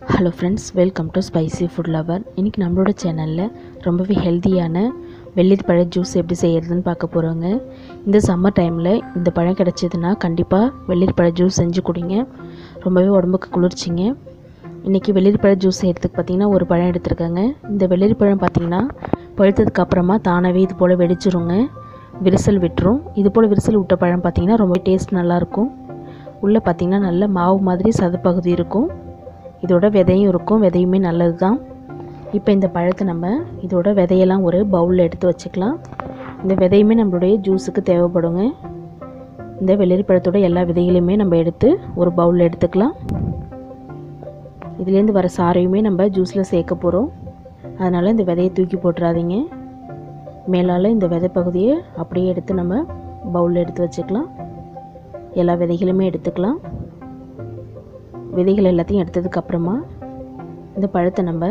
hello friends welcome to spicy food lover இன்றைக்கி நம்மளோட சேனலில் ரொம்பவே ஹெல்த்தியான வெள்ளரி பழ ஜூஸ் எப்படி செய்கிறதுன்னு பார்க்க போகிறோங்க இந்த சம்மர் டைமில் இந்த பழம் கிடச்சிதுன்னா கண்டிப்பாக வெள்ளரி பழ ஜூஸ் செஞ்சு குடிங்க ரொம்பவே உடம்புக்கு குளிர்ச்சிங்க இன்றைக்கி வெள்ளரி பழ ஜூஸ் செய்கிறதுக்கு பார்த்திங்கன்னா ஒரு பழம் எடுத்துருக்கேங்க இந்த வெள்ளரி பழம் பார்த்திங்கன்னா பழுத்ததுக்கு அப்புறமா தானாகவே இது போல் வெடிச்சிருங்க விரிசல் விட்டுரும் இது போல் விரிசல் விட்ட பழம் பார்த்திங்கன்னா ரொம்ப டேஸ்ட் நல்லாயிருக்கும் உள்ளே பார்த்திங்கன்னா நல்ல மாவு மாதிரி சதப்பகுதி இருக்கும் இதோட விதையும் இருக்கும் விதையுமே நல்லது தான் இப்போ இந்த பழத்தை நம்ம இதோட விதையெல்லாம் ஒரு பவுலில் எடுத்து வச்சுக்கலாம் இந்த விதையுமே நம்மளுடைய ஜூஸுக்கு தேவைப்படுங்க இந்த வெள்ளரி பழத்தோட எல்லா விதைகளையுமே நம்ம எடுத்து ஒரு பவுலில் எடுத்துக்கலாம் இதுலேருந்து வர சாரையுமே நம்ம ஜூஸில் சேர்க்க போகிறோம் அதனால் இந்த விதையை தூக்கி போட்டுறாதீங்க மேலால் இந்த விதை பகுதியை அப்படியே எடுத்து நம்ம பவுலில் எடுத்து வச்சுக்கலாம் எல்லா விதைகளுமே எடுத்துக்கலாம் விதைகள் எல்லாத்தையும் எடுத்ததுக்கப்புறமா இந்த பழத்தை நம்ம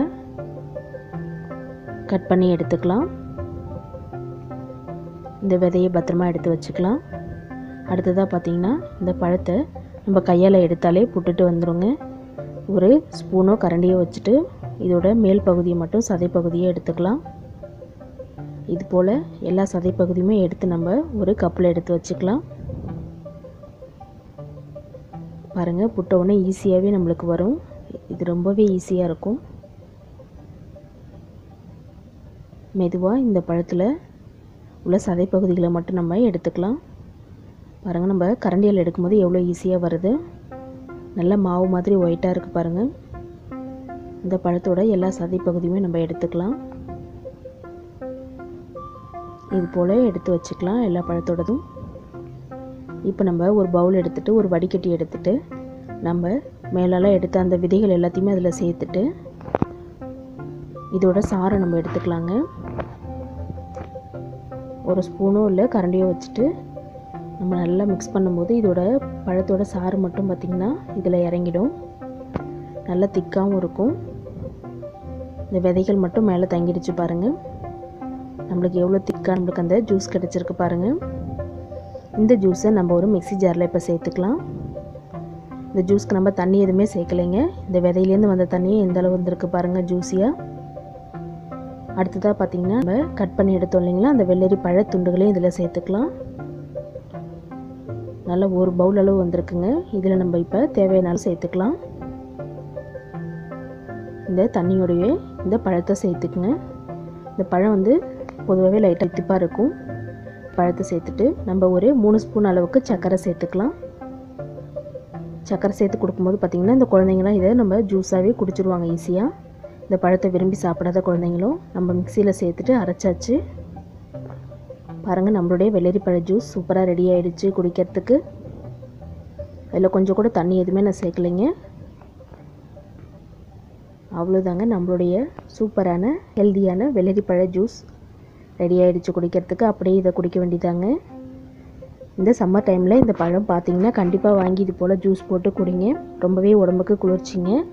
கட் பண்ணி எடுத்துக்கலாம் இந்த விதையை பத்திரமா எடுத்து வச்சுக்கலாம் அடுத்ததாக பார்த்திங்கன்னா இந்த பழத்தை நம்ம கையால் எடுத்தாலே புட்டுட்டு வந்துடுங்க ஒரு ஸ்பூனோ கரண்டியோ வச்சுட்டு இதோட மேல் பகுதியை மட்டும் சதை பகுதியை எடுத்துக்கலாம் இது போல் எல்லா சதை பகுதியுமே எடுத்து நம்ம ஒரு கப்பில் எடுத்து வச்சுக்கலாம் பாருங்கள் புட்ட உடனே ஈஸியாகவே நம்மளுக்கு வரும் இது ரொம்பவே ஈஸியாக இருக்கும் மெதுவாக இந்த பழத்தில் உள்ள சதை பகுதிகளை மட்டும் நம்ம எடுத்துக்கலாம் பாருங்கள் நம்ம கரண்டியில் எடுக்கும்போது எவ்வளோ ஈஸியாக வருது நல்ல மாவு மாதிரி ஒயிட்டாக இருக்குது பாருங்கள் இந்த பழத்தோட எல்லா சதை பகுதியுமே நம்ம எடுத்துக்கலாம் இது போல் எடுத்து வச்சுக்கலாம் எல்லா பழத்தோடதும் இப்போ நம்ம ஒரு பவுல் எடுத்துகிட்டு ஒரு வடிகட்டி எடுத்துகிட்டு நம்ம மேலால் எடுத்த அந்த விதைகள் எல்லாத்தையுமே அதில் சேர்த்துட்டு இதோட சாரை நம்ம எடுத்துக்கலாங்க ஒரு ஸ்பூனோ இல்லை கரண்டியோ வச்சுட்டு நம்ம நல்லா மிக்ஸ் பண்ணும்போது இதோட பழத்தோட சாறு மட்டும் பார்த்திங்கன்னா இதில் இறங்கிடும் நல்லா திக்காகவும் இருக்கும் இந்த விதைகள் மட்டும் மேலே தங்கிடுச்சு பாருங்கள் நம்மளுக்கு எவ்வளோ திக்காக நம்மளுக்கு அந்த ஜூஸ் கிடச்சிருக்கு பாருங்கள் இந்த ஜூஸை நம்ம ஒரு மிக்சி ஜாரில் இப்போ சேர்த்துக்கலாம் இந்த ஜூஸ்க்கு நம்ம தண்ணி எதுவுமே சேர்க்கலைங்க இந்த விதையிலேருந்து வந்த தண்ணியே எந்த அளவு வந்திருக்கு பாருங்கள் ஜூஸியாக அடுத்ததாக பார்த்திங்கன்னா நம்ம கட் பண்ணி எடுத்தோம் இல்லைங்களா அந்த வெள்ளரி பழ துண்டுகளையும் இதில் சேர்த்துக்கலாம் நல்லா ஒரு பவுல் அளவு வந்திருக்குங்க இதில் நம்ம இப்போ தேவையான சேர்த்துக்கலாம் இந்த தண்ணியோடையே இந்த பழத்தை சேர்த்துக்குங்க இந்த பழம் வந்து பொதுவாகவே லைட்டாக திப்பாக இருக்கும் பழத்தை சேர்த்துட்டு நம்ம ஒரு மூணு ஸ்பூன் அளவுக்கு சர்க்கரை சேர்த்துக்கலாம் சர்க்கரை சேர்த்து கொடுக்கும்போது பார்த்திங்கன்னா இந்த குழந்தைங்களாம் இதை நம்ம ஜூஸாகவே குடிச்சிருவாங்க ஈஸியாக இந்த பழத்தை விரும்பி சாப்பிடாத குழந்தைங்களும் நம்ம மிக்சியில் சேர்த்துட்டு அரைச்சாச்சு பாருங்கள் நம்மளுடைய வெள்ளரி பழ ஜூஸ் சூப்பராக ரெடி ஆகிடுச்சு குடிக்கிறதுக்கு அதில் கொஞ்சம் கூட தண்ணி எதுவுமே நான் சேர்க்கலைங்க அவ்வளோதாங்க நம்மளுடைய சூப்பரான ஹெல்த்தியான வெள்ளரி பழ ஜூஸ் ரெடி ஆகிடுச்சு குடிக்கிறதுக்கு அப்படியே இதை குடிக்க வேண்டியதாங்க இந்த சம்மர் டைமில் இந்த பழம் பார்த்தீங்கன்னா கண்டிப்பாக வாங்கி இது போல் ஜூஸ் போட்டு குடிங்க ரொம்பவே உடம்புக்கு குளிர்ச்சிங்க